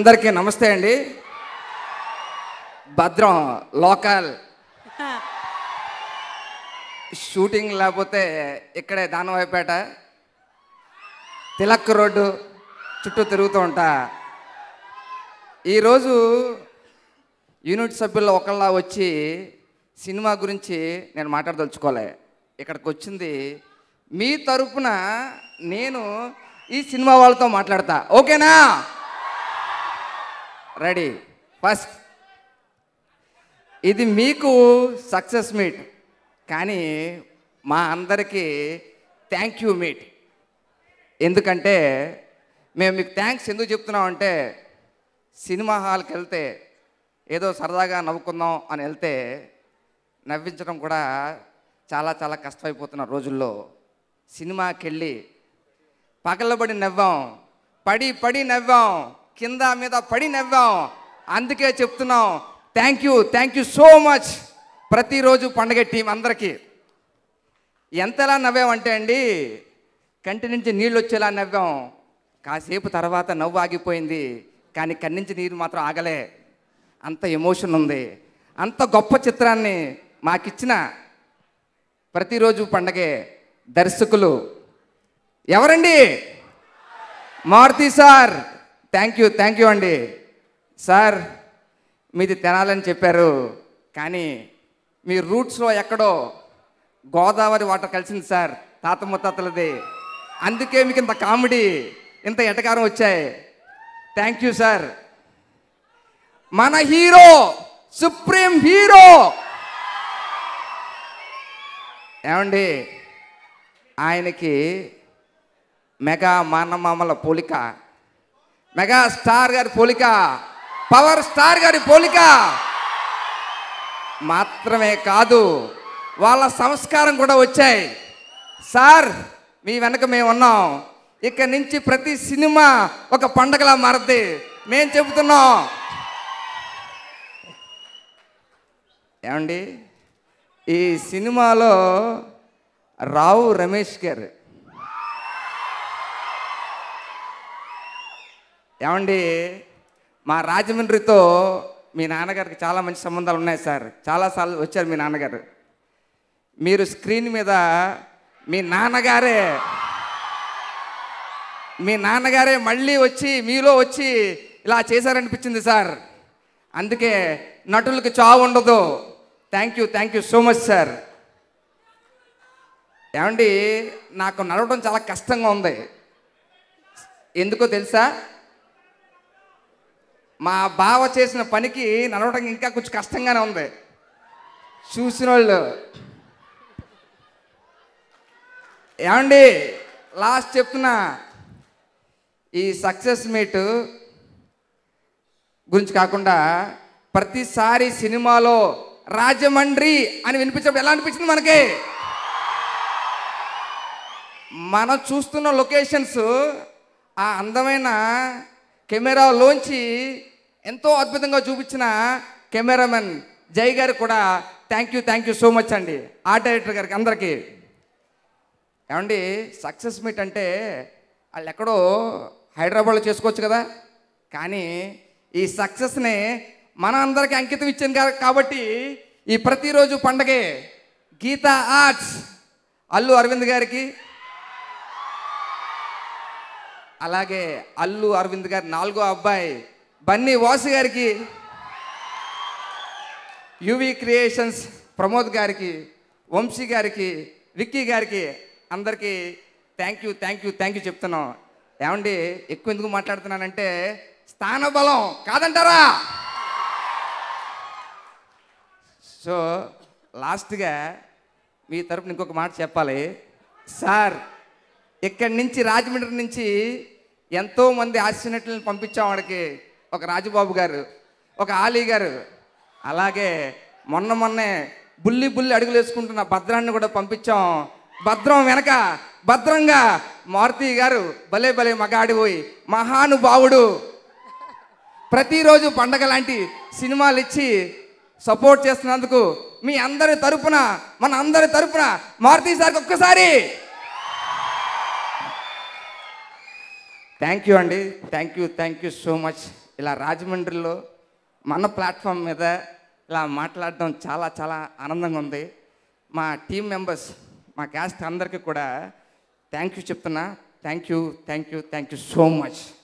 అందరికీ నమస్తే అండి భద్రం లోకల్ షూటింగ్ లేకపోతే ఇక్కడే దానవాయిపేట తిలక్ రోడ్డు చుట్టూ తిరుగుతూ ఉంటా ఈరోజు యూనిట్ సభ్యుల్లో ఒకళ్ళ వచ్చి సినిమా గురించి నేను మాట్లాడదలుచుకోలే ఇక్కడికి వచ్చింది మీ తరపున నేను ఈ సినిమా వాళ్ళతో మాట్లాడతా ఓకేనా రెడీ ఫస్ట్ ఇది మీకు సక్సెస్ మీట్ కానీ మా అందరికీ థ్యాంక్ యూ మీట్ ఎందుకంటే మేము మీకు థ్యాంక్స్ ఎందుకు చెప్తున్నామంటే సినిమా హాల్కి వెళ్తే ఏదో సరదాగా నవ్వుకుందాం అని వెళ్తే నవ్వించడం కూడా చాలా చాలా కష్టమైపోతున్న రోజుల్లో సినిమాకి వెళ్ళి పగలబడి నవ్వాం పడి పడి నవ్వాం కింద మీద పడి నవ్వాం అందుకే చెప్తున్నాం thank you thank you so much Prathiroju Pandaga team అందరికీ ఎంతలా నవ్వామంటే అండి కంటి నుంచి నీళ్ళు వచ్చేలా నవ్వాం కాసేపు తర్వాత నవ్వు ఆగిపోయింది కానీ కన్ను నుంచి నీరు మాత్రం ఆగలే అంత ఎమోషన్ ఉంది అంత గొప్ప చిత్రాన్ని మాకిచ్చిన ప్రతిరోజు పండగే దర్శకులు ఎవరండి Maruthi sir thank you thank you అండి సార్ మీది తినాలని చెప్పారు కానీ మీ రూట్స్లో ఎక్కడో గోదావరి వాటర్ కలిసింది సార్ తాత ముత్తాతలది అందుకే మీకు ఇంత కామెడీ ఇంత ఎటకారం వచ్చాయి థ్యాంక్ యూ సార్ మన హీరో సుప్రీం హీరో ఏమండి ఆయనకి మెగా మానమామల పోలిక మెగా స్టార్ గారి పోలిక పవర్ స్టార్ గారి పోలిక మాత్రమే కాదు వాళ్ళ సంస్కారం కూడా వచ్చాయి సార్ మీ వెనక మేము ఉన్నాం ఇక్కడి నుంచి ప్రతి సినిమా ఒక పండగలా మారద్ది మేం చెబుతున్నాం ఏమండి ఈ సినిమాలో రావు రమేష్ గారు ఏమండి మా రాజమండ్రితో మీ నాన్నగారికి చాలా మంచి సంబంధాలు ఉన్నాయి సార్ చాలాసార్లు వచ్చారు మీ నాన్నగారు మీరు స్క్రీన్ మీద మీ నాన్నగారే మీ నాన్నగారే మళ్ళీ వచ్చి మీలో వచ్చి ఇలా చేశారనిపించింది సార్ అందుకే నటులకు చావు ఉండదు thank you thank you so much sir ఏమండి నాకు నడవడం చాలా కష్టంగా ఉంది ఎందుకో తెలుసా మా బావ చేసిన పనికి నడవడం ఇంకా కొంచెం కష్టంగానే ఉంది చూసిన వాళ్ళు ఏమండి లాస్ట్ చెప్తున్నా ఈ సక్సెస్ మీట్ గురించి కాకుండా ప్రతిసారి సినిమాలో రాజమండ్రి అని వినిపించినప్పుడు ఎలా అనిపించింది మనకి మనం చూస్తున్న లొకేషన్స్ ఆ అందమైన కెమెరాలోంచి ఎంతో అద్భుతంగా చూపించిన కెమెరామెన్ జై గారికి కూడా thank you thank you so much అండి ఆర్ట్ డైరెక్టర్ గారికి అందరికీ ఏమండి సక్సెస్ మీట్ అంటే వాళ్ళు ఎక్కడో హైదరాబాద్లో చేసుకోవచ్చు కదా కానీ ఈ సక్సెస్ని మన అందరికీ అంకితం ఇచ్చింది కా- కాబట్టి ఈ ప్రతిరోజు పండగే గీతా ఆర్ట్స్ అల్లు అరవింద్ గారికి అలాగే అల్లు అరవింద్ గారి నాలుగో అబ్బాయి బన్నీ వాసు గారికి యువి క్రియేషన్స్ ప్రమోద్ గారికి వంశీ గారికి విక్కీ గారికి అందరికీ thank you thank you thank you చెప్తున్నాం ఏమండి ఎక్కువ ఎందుకు మాట్లాడుతున్నానంటే స్థానబలం కాదంటారా సో లాస్ట్గా మీ తరపున ఇంకొక మాట చెప్పాలి సార్ ఇక్కడి నుంచి రాజమండ్రి నుంచి ఎంతోమంది ఆశనటులను పంపించాం వాడికి ఒక రాజుబాబు గారు ఒక ఆలీ గారు అలాగే మొన్న మొన్నే బుల్లి బుల్లి అడుగులు వేసుకుంటున్న భద్రాన్ని కూడా పంపించాం భద్రం వెనక భద్రంగా మారుతి గారు భలే భలే మగాడిపోయి మహానుభావుడు ప్రతిరోజు పండగ లాంటి సినిమాలు ఇచ్చి సపోర్ట్ చేస్తున్నందుకు మీ అందరి తరపున మన అందరి తరపున మారుతి సార్కి ఒక్కసారి థ్యాంక్ యూ అండి thank you thank you so much ఇలా రాజమండ్రిలో మన ప్లాట్ఫామ్ మీద ఇలా మాట్లాడడం చాలా చాలా ఆనందంగా ఉంది మా టీం మెంబర్స్ మా క్యాస్ట్ అందరికీ కూడా థ్యాంక్ యూ చెప్తున్నా thank you thank you thank you so much